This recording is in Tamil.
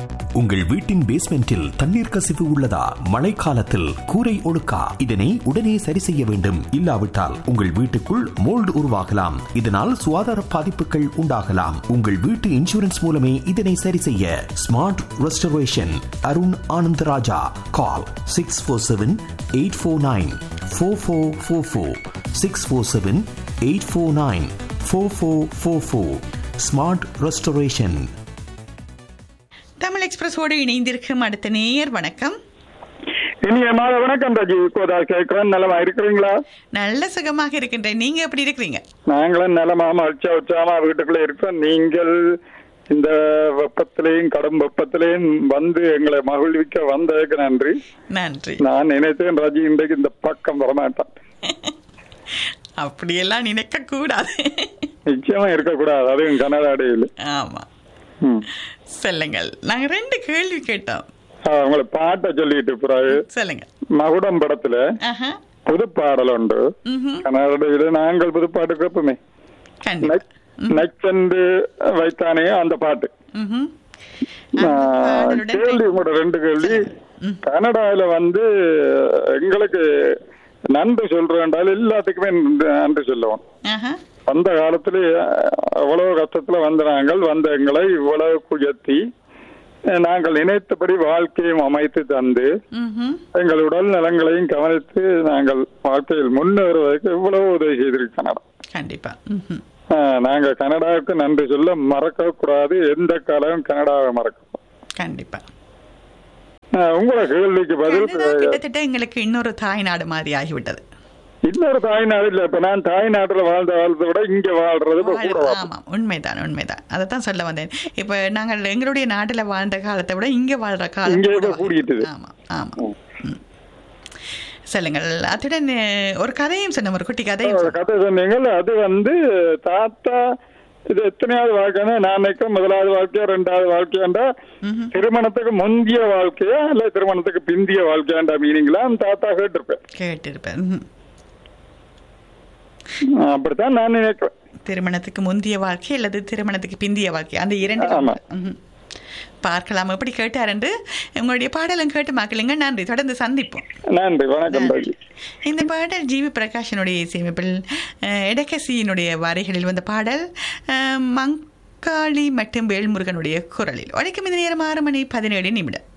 உங்கள் வீட்டின் பேஸ்மெண்டில் தண்ணீர் கசிவு உள்ளதா மழைக்காலத்தில் கூரை ஒழுக்கா இதனை உடனே சரி செய்ய வேண்டும் இல்லாவிட்டால் உங்கள் வீட்டுக்குள் மோல்டு உருவாகலாம் இதனால் சுகாதார பாதிப்புகள் உண்டாகலாம் உங்கள் வீட்டு இன்சூரன்ஸ் மூலமே இதனை சரி செய்ய smart restoration Arun Anandaraja call six four seven eight four nine four four four four six four seven eight four nine four four four four smart restoration Tamil எக்ஸ்பிரஸோடு இணைந்திருக்கும் அடுத்த நேயர் வணக்கம் இனிய மாத வணக்கம் ரஜி கோதா கேட்கிறேன் நலமா இருக்கிறீங்களா நல்ல சுகமாக இருக்கின்றேன் நீங்க எப்படி இருக்கிறீங்க நாங்களும் நலமா மகிழ்ச்சியா உற்சாகமா வீட்டுக்குள்ள இருக்கிறோம் நீங்கள் இந்த வெப்பத்திலையும் கடும் வெப்பத்திலையும் வந்து எங்களை மகிழ்விக்க வந்ததுக்கு நன்றி நன்றி நான் நினைத்தேன் ரஜி இன்றைக்கு இந்த பக்கம் வரமாட்டான் அப்படியெல்லாம் நினைக்க கூடாது நிச்சயமா இருக்கக்கூடாது அதுவும் கனடாடையில் ஆமா சொல்லுங்கள் நாங்க ரெண்டு கேள்வி கேட்டோம் உங்களை பாட்டை சொல்லிட்டு பிறகு சொல்லுங்க மகுடம் படத்துல ஆஹா புது பாடல் உண்டு ம்ஹும். கனடாடையில நாங்கள் புது பாட்டு கேட்போமே கண்டிப்பா நச்சந்து வைத்தானே அந்த பாட்டு ம்ஹும். ஆ, அந்த பாடலுடன் கேள்வி உங்களோட ரெண்டு கேள்வி கனடால வந்து எங்களுக்கு நன்றி சொல்றேன்டால் எல்லாத்துக்குமே நன்றி சொல்லுவோம் ஆஹா. அந்த காலத்துல அவ்வளவு கஷ்டத்துல வந்த நாங்கள் வந்த எங்களை இவ்வளவு உயர்த்தி நாங்கள் நினைத்தபடி வாழ்க்கையும் அமைத்து தந்து ம்ஹும். எங்கள் உடல் நலங்களையும் கவனித்து நாங்கள் வாழ்க்கையில் முன்னேறுவதற்கு இவ்வளவு உதவி செய்திருக்கு கனடா கண்டிப்பா ம்ஹும். ஆ, நாங்க கனடாவுக்கு நன்றி சொல்ல மறக்க கூடாது எந்த காலம் கனடாவை மறக்க கண்டிப்பா உங்களோட கேள்விக்கு பதில் கனடா கிட்டத்தட்ட எங்களுக்கு இன்னொரு தாய் நாடு மாதிரி ஆகிவிட்டது இன்னொரு தாய்நாடு இல்ல இப்ப நான் தாய்நாட்டுல வாழ்ந்த வாழ்றதை விட இங்க வாழ்றது இப்ப கூட வாழ்- வாழ்றேன். ஆமாம் உண்மைதான் உண்மைதான் அதைத்தான் சொல்ல வந்தேன் இப்ப நாங்கள் எங்களுடைய நாட்டுல வாழ்ந்த காலத்தை விட இங்க வாழ்ற காலம் இங்க கூட இப்ப வாழ்- கூடிட்டுது. ஆமா ஆமா ம். சொல்லுங்கள் அத்துடன் அஹ், ஒரு கதையும் சொன்ன ஒரு குட்டி கதையும் ஒரு சொன்னோம். கதை சொன்னீங்கள் அது வந்து தாத்தா இது எத்தனையாவது வாழ்க்கைன்னா நான் நினைக்கிறேன் முதலாவது வாழ்க்கையா ரெண்டாவது வாழ்க்கையாண்டா ம்ஹும். திருமணத்துக்கு முந்திய வாழ்க்கையா இல்ல திருமணத்துக்கு பிந்திய வாழ்க்கையாண்டா மீனிங்களா தாத்தா கேட்டிருப்பேன் கேட்டிருப்பேன் ம்ஹும். அப்படித்தான் நான் நினைக்கிறேன் திருமணத்துக்கு முந்திய வாழ்க்கை அல்லது திருமணத்துக்கு பிந்திய வாழ்க்கை அந்த இரண்டு ஆமா. ம்ஹும். பார்க்கலாம் எப்படி கேட்டார் என்று உங்களுடைய பாடலும் கேட்டு மக்களுங்க நன்றி தொடர்ந்து சந்திப்போம் நன்றி வணக்கம் ராஜி இந்த பாடல் ஜிவி பிரகாஷனுடைய இசையமைப்பில் அஹ், எடக்கசியினுடைய வரிகளில் வந்த பாடல் அஹ், மங்காளி மற்றும் வேல்முருகனுடைய குரலில் உழைக்கும் இந்த நேரம் ஆறு மணி பதினேழு நிமிடம்